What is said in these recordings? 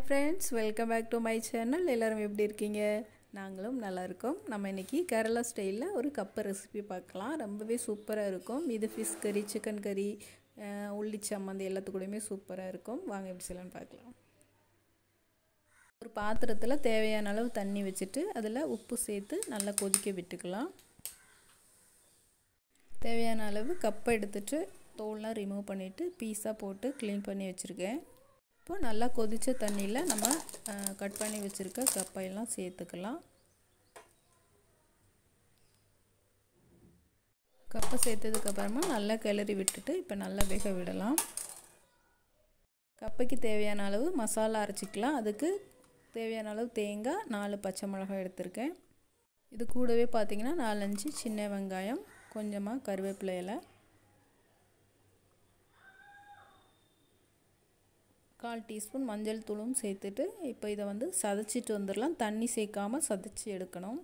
friends welcome back to my channel எல்லோரும் எப்படி இருக்கீங்க நாங்களும் நல்லா இருக்கோம் நம்ம இன்றைக்கி கேரளா ஸ்டைலில் ஒரு கப்பு ரெசிபி பார்க்கலாம் ரொம்பவே சூப்பராக இருக்கும் இது ஃபிஷ் கறி சிக்கன் கறி அஹ், உள்ளி சம்மந்தி எல்லாத்துக்கூடயுமே சூப்பராக இருக்கும் வாங்க எப்படி செய்யலாம்னு பார்க்கலாம் ஒரு பாத்திரத்தில் தேவையான அளவு தண்ணி வச்சுட்டு அதில் உப்பு சேர்த்து நல்லா கொதிக்க விட்டுக்கலாம் தேவையான அளவு கப்பை எடுத்துட்டு தோல்லாம் ரிமூவ் பண்ணிவிட்டு பீஸாக போட்டு க்ளீன் பண்ணி வச்சுருக்கேன் இப்போ நல்லா கொதித்த தண்ணியில் நம்ம கட் பண்ணி வச்சுருக்க கப்பையெல்லாம் சேர்த்துக்கலாம் கப்பை சேர்த்ததுக்கப்புறமா நல்லா கிளறி விட்டுட்டு இப்போ நல்லா வேக விடலாம் கப்பைக்கு தேவையான அளவு மசாலா அரைச்சிக்கலாம் அதுக்கு தேவையான அளவு தேங்காய் நாலு பச்சை மிளகாய் எடுத்திருக்கேன் இது கூடவே பார்த்திங்கன்னா நாலஞ்சு சின்ன வெங்காயம் கொஞ்சமாக கருவேப்பிலை இலை கால் டீஸ்பூன் மஞ்சள் தூளும் சேர்த்துட்டு இப்போ இதை வந்து சதைச்சிட்டு வந்துடலாம் தண்ணி சேர்க்காமல் சதைச்சி எடுக்கணும்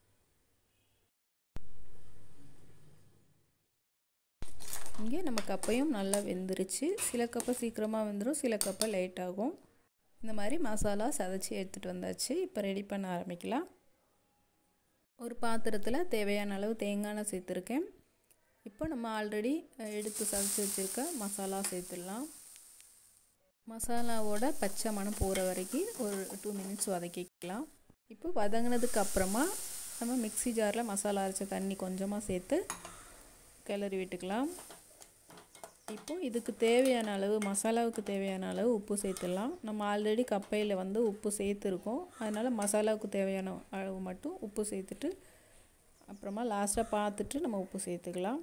இங்கே நம்ம கப்பையும் நல்லா வெந்துருச்சு சில கப்பை சீக்கிரமாக வெந்துடும் சில கப்பை லேட் ஆகும் இந்த மாதிரி மசாலா சதைச்சி எடுத்துகிட்டு வந்தாச்சு இப்போ ரெடி பண்ண ஆரம்பிக்கலாம் ஒரு பாத்திரத்தில் தேவையான அளவு தேங்காய் எண்ணெய் சேர்த்துருக்கேன் இப்போ நம்ம ஆல்ரெடி எடுத்து சதைச்சி வச்சுருக்க மசாலா சேர்த்துடலாம் மசாலாவோட பச்சை மணம் போகிற வரைக்கும் ஒரு டூ மினிட்ஸ் வதக்கிக்கலாம் இப்போ வதங்கினதுக்கு அப்புறமா நம்ம மிக்ஸி ஜாரில் மசாலா அரைச்ச தண்ணி கொஞ்சமாக சேர்த்து கிளறி விட்டுக்கலாம் இப்போது இதுக்கு தேவையான அளவு மசாலாவுக்கு தேவையான அளவு உப்பு சேர்த்துடலாம் நம்ம ஆல்ரெடி கப்பையில் வந்து உப்பு சேர்த்துருக்கோம் அதனால் மசாலாவுக்கு தேவையான அளவு மட்டும் உப்பு சேர்த்துட்டு அப்புறமா லாஸ்ட்டாக பார்த்துட்டு நம்ம உப்பு சேர்த்துக்கலாம்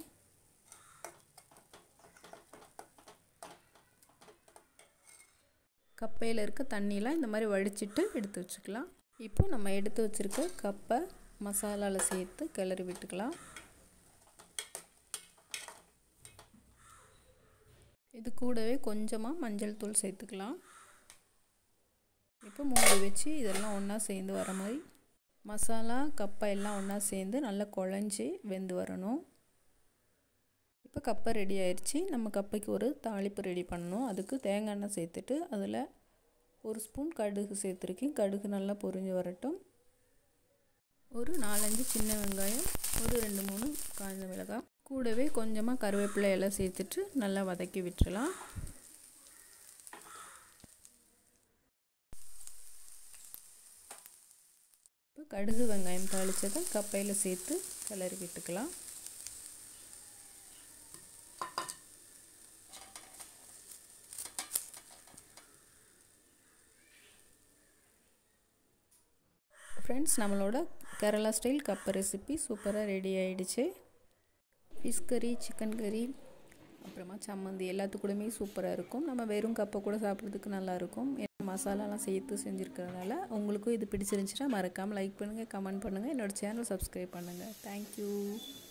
கப்பையில் இருக்க தண்ணியெலாம் இந்த மாதிரி வடிச்சிட்டு எடுத்து வச்சுக்கலாம் இப்போ நம்ம எடுத்து வச்சுருக்க கப்பை மசாலாவில் சேர்த்து கிளறி விட்டுக்கலாம் இது கூடவே கொஞ்சமாக மஞ்சள் தூள் சேர்த்துக்கலாம் இப்போ மூடி வச்சு இதெல்லாம் ஒன்றா சேர்ந்து வர மாதிரி மசாலா கப்பை எல்லாம் ஒன்றா சேர்ந்து நல்லா குழஞ்சி வெந்து வரணும் இப்போ கப்பை ரெடி ஆயிடுச்சு நம்ம கப்பைக்கு ஒரு தாளிப்பு ரெடி பண்ணணும் அதுக்கு தேங்காய் எண்ணெய் சேர்த்துட்டு அதில் ஒரு ஸ்பூன் கடுகு சேர்த்துருக்கேன் கடுகு நல்லா பொரிஞ்சு வரட்டும் ஒரு நாலஞ்சு சின்ன வெங்காயம் ஒரு ரெண்டு மூணு காய்ந்த மிளகாய் கூடவே கொஞ்சமாக கருவேப்பிலை எல்லாம் சேர்த்துட்டு நல்லா வதக்கி விட்டுறலாம் இப்போ கடுகு வெங்காயம் தாளித்ததை கப்பையில் சேர்த்து கிளறி விட்டுக்கலாம் ஃப்ரெண்ட்ஸ் நம்மளோட கேரளா ஸ்டைல் கப்பை ரெசிபி சூப்பராக ரெடி ஆகிடுச்சு ஃபிஷ் கறி சிக்கன் கறி அப்புறமா சம்மந்தி எல்லாத்துக்கூடமே சூப்பராக இருக்கும் நம்ம வெறும் கப்பை கூட சாப்பிட்றதுக்கு நல்லாயிருக்கும் ஏன்னா மசாலாலாம் சேர்த்து செஞ்சுருக்கிறதுனால உங்களுக்கும் இது பிடிச்சிருந்துச்சுன்னா மறக்காமல் லைக் பண்ணுங்கள் கமெண்ட் பண்ணுங்கள் என்னோடய சேனல் சப்ஸ்கிரைப் பண்ணுங்கள் தேங்க்யூ